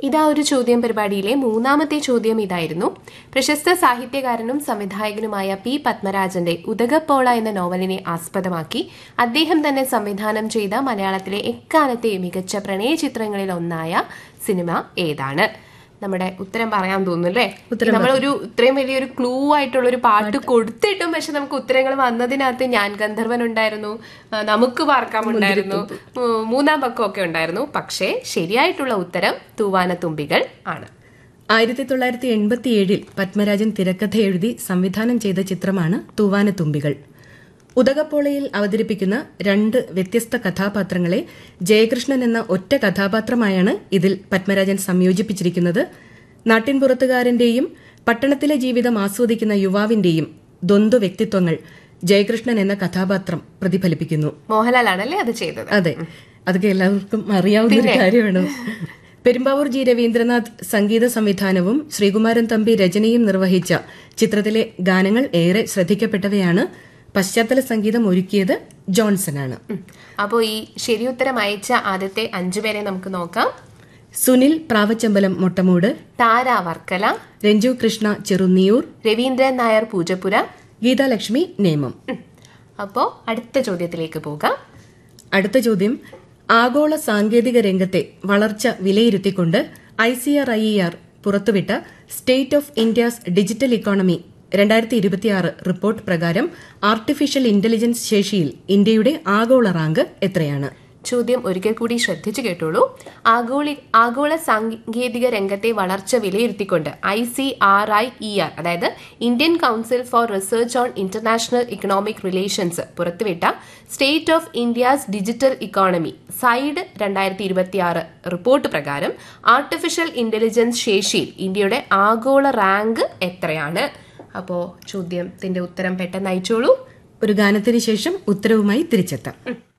ഇതാ ഒരു ചോദ്യം പരിപാടിയിലെ മൂന്നാമത്തെ ചോദ്യം ഇതായിരുന്നു പ്രശസ്ത സാഹിത്യകാരനും സംവിധായകനുമായ പി പത്മരാജന്റെ ഉദകപ്പോള എന്ന നോവലിനെ ആസ്പദമാക്കി അദ്ദേഹം തന്നെ സംവിധാനം ചെയ്ത മലയാളത്തിലെ എക്കാലത്തെ മികച്ച പ്രണയ ചിത്രങ്ങളിൽ ഒന്നായ സിനിമ ഏതാണ് നമ്മുടെ ഉത്തരം പറയാൻ തോന്നുന്നു അല്ലേ നമ്മൾ ഒരു ഇത്രയും വലിയൊരു ക്ലൂ ആയിട്ടുള്ള ഒരു പാട്ട് കൊടുത്തിട്ടും പക്ഷെ നമുക്ക് ഉത്തരങ്ങൾ വന്നതിനകത്ത് ഞാൻ ഗന്ധർവൻ ഉണ്ടായിരുന്നു ആ, നമുക്ക് പാർക്കാമുണ്ടായിരുന്നു ഉം, മൂന്നാം പക്കമൊക്കെ ഉണ്ടായിരുന്നു പക്ഷേ ശരിയായിട്ടുള്ള ഉത്തരം തൂവാനത്തുമ്പികൾ ആണ് ആയിരത്തി തൊള്ളായിരത്തി എൺപത്തി ഏഴിൽ പത്മരാജൻ തിരക്കഥ എഴുതി സംവിധാനം ചെയ്ത ചിത്രമാണ് തൂവാനത്തുമ്പികൾ ഉദകപ്പോളയിൽ അവതരിപ്പിക്കുന്ന രണ്ട് വ്യത്യസ്ത കഥാപാത്രങ്ങളെ ജയകൃഷ്ണൻ എന്ന ഒറ്റ കഥാപാത്രമായാണ് ഇതിൽ പത്മരാജൻ സംയോജിപ്പിച്ചിരിക്കുന്നത് നാട്ടിൻപുറത്തുകാരന്റെയും പട്ടണത്തിലെ ജീവിതം ആസ്വദിക്കുന്ന യുവാവിന്റെയും ദ്വന്ദ്വ വ്യക്തിത്വങ്ങൾ ജയകൃഷ്ണൻ എന്ന കഥാപാത്രം പ്രതിഫലിപ്പിക്കുന്നു മോഹൻലാൽ ആണല്ലേ അത് ചെയ്തത് അതെ അതൊക്കെ എല്ലാവർക്കും അറിയാവുന്ന ഒരു കാര്യമാണ് പെരുമ്പാവൂർ ജി രവീന്ദ്രനാഥ് സംഗീത സംവിധാനവും ശ്രീകുമാരൻ തമ്പി രചനയും നിർവഹിച്ച ചിത്രത്തിലെ ഗാനങ്ങൾ ഏറെ ശ്രദ്ധിക്കപ്പെട്ടവയാണ് പശ്ചാത്തല സംഗീതം ഒരുക്കിയത് ജോൺസനാണ് അപ്പോൾ ഈ ശരി ഉത്തരം അയച്ച ആദ്യത്തെ അഞ്ചുപേരെ നമുക്ക് നോക്കാം സുനിൽ പ്രാവച്ചമ്പലം മൊട്ടമൂട് താര വർക്കല രഞ്ജു കൃഷ്ണ ചെറുന്നിയൂർ രവീന്ദ്രൻ നായർ പൂജപ്പുര ഗീതാലക്ഷ്മി നേമം അപ്പോൾ അടുത്ത ചോദ്യത്തിലേക്ക് പോകാം അടുത്ത ചോദ്യം ആഗോള സാങ്കേതിക രംഗത്തെ വളർച്ച വിലയിരുത്തിക്കൊണ്ട് I C R I R പുറത്തുവിട്ട state of India's digital economy രണ്ടായിരത്തി ഇരുപത്തിയാറ് റിപ്പോർട്ട് പ്രകാരം ആർട്ടിഫിഷ്യൽ ഇന്റലിജൻസ് ശേഷിയിൽ ഇന്ത്യയുടെ ആഗോള റാങ്ക് എത്രയാണ് ചോദ്യം ഒരിക്കൽ കൂടി ശ്രദ്ധിച്ചു കേട്ടോളൂ ആഗോളി ആഗോള സാങ്കേതിക രംഗത്തെ വളർച്ച വിലയിരുത്തിക്കൊണ്ട് I C R I E R അതായത് Indian council for research on international economic relations പുറത്തുവിട്ട state of India's digital economy side രണ്ടായിരത്തി ഇരുപത്തിയാറ് റിപ്പോർട്ട് പ്രകാരം ആർട്ടിഫിഷ്യൽ ഇന്റലിജൻസ് ശേഷിയിൽ ഇന്ത്യയുടെ ആഗോള റാങ്ക് എത്രയാണ് അപ്പോ ചോദ്യത്തിന്റെ ഉത്തരം പെട്ടെന്ന് അയച്ചോളൂ ഒരു ഗാനത്തിന് ശേഷം ഉത്തരവുമായി തിരിച്ചെത്താം